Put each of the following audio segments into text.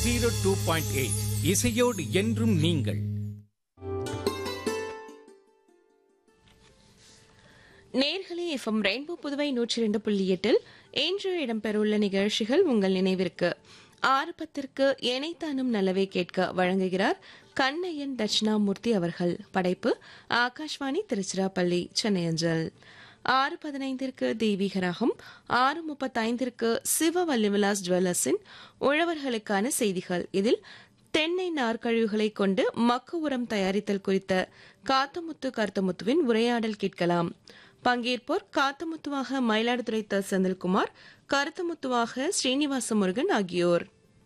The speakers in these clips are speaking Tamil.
ஜீரோ டூ பாயிண்ட் எயிட் இசையோடு என்றும் நீங்கள் நேர்களே எஃப்எம் ரெயின்போ புதுவை நூற்றி ரெண்டு புள்ளி எட்டில் இன்று இடம்பெறவுள்ள நிகழ்ச்சிகள் உங்கள் நினைவிற்கு ஆறு பத்திற்கு இணைத்தானும் நல்லவே கேட்க வழங்குகிறார் கண்ணையன் தட்சிணாமூர்த்தி அவர்கள் படைப்பு ஆகாஷ்வாணி திருச்சிராப்பள்ளி சென்னை அஞ்சல் ஆறு பதினைந்திற்கு தெய்வீகராகம் ஆறு முப்பத்தைந்திற்கு சிவ வல்லிவிலாஸ் ஜுவல்லர்ஸின் உழவர்களுக்கான செய்திகள் இதில் தென்னை நார்க்கழிவுகளை கொண்டு மக்கு உரம் தயாரித்தல் குறித்த காத்தமுத்து கருத்தமுத்துவின் உரையாடல் கேட்கலாம் பங்கேற்போர் காத்தமுத்துவாக மயிலாடுதுறை த செந்தில்குமார் கருத்தமுத்துவாக ஸ்ரீனிவாச முருகன் ஆகியோர்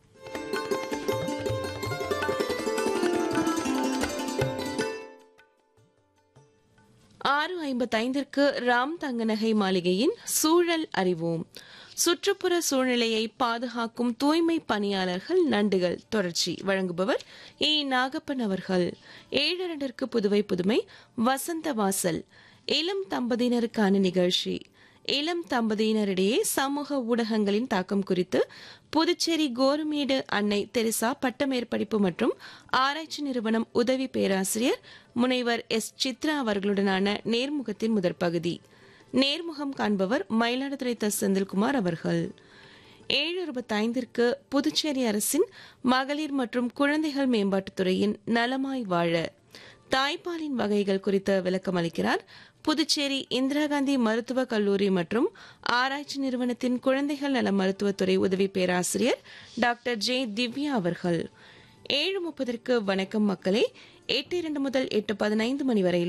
ஆறு ஐம்பத்தைந்திற்கு ராம் தங்கநகை மாளிகையின் சூழல் அறிவோம் சுற்றுப்புற சூழ்நிலையை பாதுகாக்கும் தூய்மை பணியாளர்கள் நண்டுகள் தொடர்ச்சி வழங்குபவர் ஏ நாகப்பன் அவர்கள் ஏழு இரண்டிற்கு புதுவை புதுமை வசந்த வாசல் இளம் தம்பதியினருக்கான நிகழ்ச்சி இளம் தம்பதியினரிடையே சமூக ஊடகங்களின் தாக்கம் குறித்து புதுச்சேரி கோருமேடு அன்னை தெரிசா பட்டமேற்படிப்பு மற்றும் ஆராய்ச்சி நிறுவனம் உதவி பேராசிரியர் முனைவர் எஸ் சித்ரா அவர்களுடனான நேர்முகத்தின் முதற் பகுதி நேர்முகம் காண்பவர் மயிலாடுதுறை த செந்தில்குமார் அவர்கள் ஏழு இருபத்தைந்திற்கு புதுச்சேரி அரசின் மகளிர் மற்றும் குழந்தைகள் மேம்பாட்டுத்துறையின் நலமாய் வாழ தாய்ப்பாலின் வகைகள் குறித்த விளக்கம் அளிக்கிறார் புதுச்சேரி இந்திரா காந்தி மருத்துவக் கல்லூரி மற்றும் ஆராய்ச்சி நிறுவனத்தின் குழந்தைகள் நல மருத்துவத்துறை உதவி பேராசிரியர் டாக்டர் ஜே திவ்யா அவர்கள் ஏழு முப்பதற்கு வணக்கம் மக்களே எட்டு இரண்டு முதல் எட்டு பதினைந்து மணி வரை